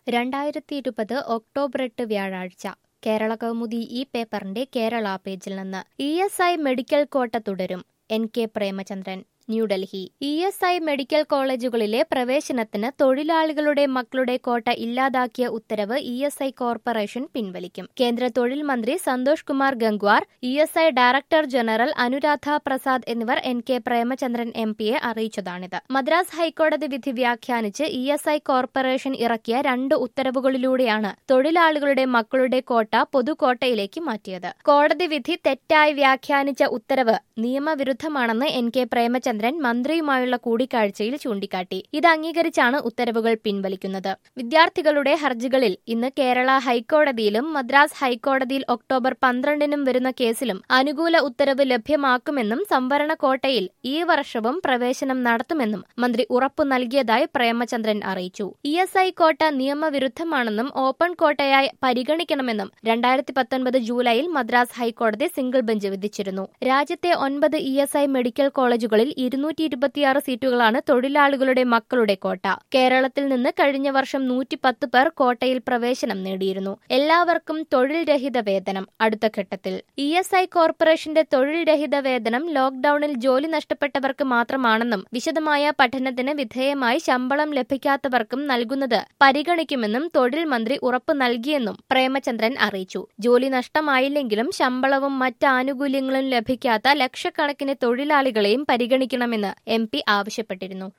രണ്ടായിരത്തി ഇരുപത് ഒക്ടോബർ എട്ട് വ്യാഴാഴ്ച കേരള കൗമുദി ഈ പേപ്പറിന്റെ കേരള പേജിൽ നിന്ന് E S I medical quota തുടരും N K Premachandran New Delhi E S I medical കോളേജുകളിലെ പ്രവേശനത്തിന് തൊഴിലാളികളുടെ മക്കളുടെ കോട്ട ഇല്ലാതാക്കിയ ഉത്തരവ് ഇ എസ് ഐ കോർപ്പറേഷൻ പിൻവലിക്കും കേന്ദ്ര തൊഴിൽ മന്ത്രി Santosh Kumar Gangwar E S I director general Anuradha Prasad എന്നിവർ എൻ കെ പ്രേമചന്ദ്രൻ എം പിയെ അറിയിച്ചതാണിത് മദ്രാസ് ഹൈക്കോടതി വിധി വ്യാഖ്യാനിച്ച് ഇ എസ് ഐ കോർപ്പറേഷൻ ഇറക്കിയ രണ്ട് ഉത്തരവുകളിലൂടെയാണ് തൊഴിലാളികളുടെ മക്കളുടെ കോട്ട പൊതുകോട്ടയിലേക്ക് മാറ്റിയത് കോടതി വിധി തെറ്റായി വ്യാഖ്യാനിച്ച ഉത്തരവ് നിയമവിരുദ്ധമാണെന്ന് എൻ കെ പ്രേമചന്ദ്രൻ മന്ത്രിയുമായുള്ള കൂടിക്കാഴ്ചയിൽ ചൂണ്ടിക്കാട്ടി ഇത് അംഗീകരിച്ചാണ് ഉത്തരവുകൾ പിൻവലിക്കുന്നത് വിദ്യാർത്ഥികളുടെ ഹർജികളിൽ ഇന്ന് കേരള ഹൈക്കോടതിയിലും മദ്രാസ് ഹൈക്കോടതിയിൽ ഒക്ടോബർ പന്ത്രണ്ടിനും വരുന്ന കേസിലും അനുകൂല ഉത്തരവ് ലഭ്യമാക്കുമെന്നും സംവരണ കോട്ടയിൽ ഈ വർഷവും പ്രവേശനം നടത്തുമെന്നും മന്ത്രി ഉറപ്പു നൽകിയതായി പ്രേമചന്ദ്രൻ അറിയിച്ചു ഇ എസ് ഐ കോട്ട നിയമവിരുദ്ധമാണെന്നും ഓപ്പൺ കോട്ടയായി പരിഗണിക്കണമെന്നും രണ്ടായിരത്തി പത്തൊൻപത് ജൂലൈയിൽ മദ്രാസ് ഹൈക്കോടതി സിംഗിൾ ബെഞ്ച് വിധിച്ചിരുന്നു രാജ്യത്തെ ഒൻപത് ഇ എസ് ഐ മെഡിക്കൽ കോളേജുകളിൽ ഇരുന്നൂറ്റി ഇരുപത്തിയാറ് സീറ്റുകളാണ് തൊഴിലാളികളുടെ മക്കളുടെ കോട്ട കേരളത്തിൽ നിന്ന് കഴിഞ്ഞ വർഷം നൂറ്റി പത്ത് പേർ കോട്ടയിൽ പ്രവേശനം നേടിയിരുന്നു എല്ലാവർക്കും തൊഴിൽ രഹിത വേതനം അടുത്ത ഘട്ടത്തിൽ ഇ എസ് ഐ കോർപ്പറേഷന്റെ തൊഴിൽ രഹിത വേതനം ലോക്ഡൌണിൽ ജോലി നഷ്ടപ്പെട്ടവർക്ക് മാത്രമാണെന്നും വിശദമായ പഠനത്തിന് വിധേയമായി ശമ്പളം ലഭിക്കാത്തവർക്കും നൽകുന്നത് പരിഗണിക്കുമെന്നും തൊഴിൽ മന്ത്രി ഉറപ്പു നൽകിയെന്നും പ്രേമചന്ദ്രൻ അറിയിച്ചു ജോലി നഷ്ടമായില്ലെങ്കിലും ശമ്പളവും മറ്റ് ആനുകൂല്യങ്ങളും ലഭിക്കാത്ത ലക്ഷക്കണക്കിന് തൊഴിലാളികളെയും പരിഗണിക്കണമെന്ന് എം ആവശ്യപ്പെട്ടിരുന്നു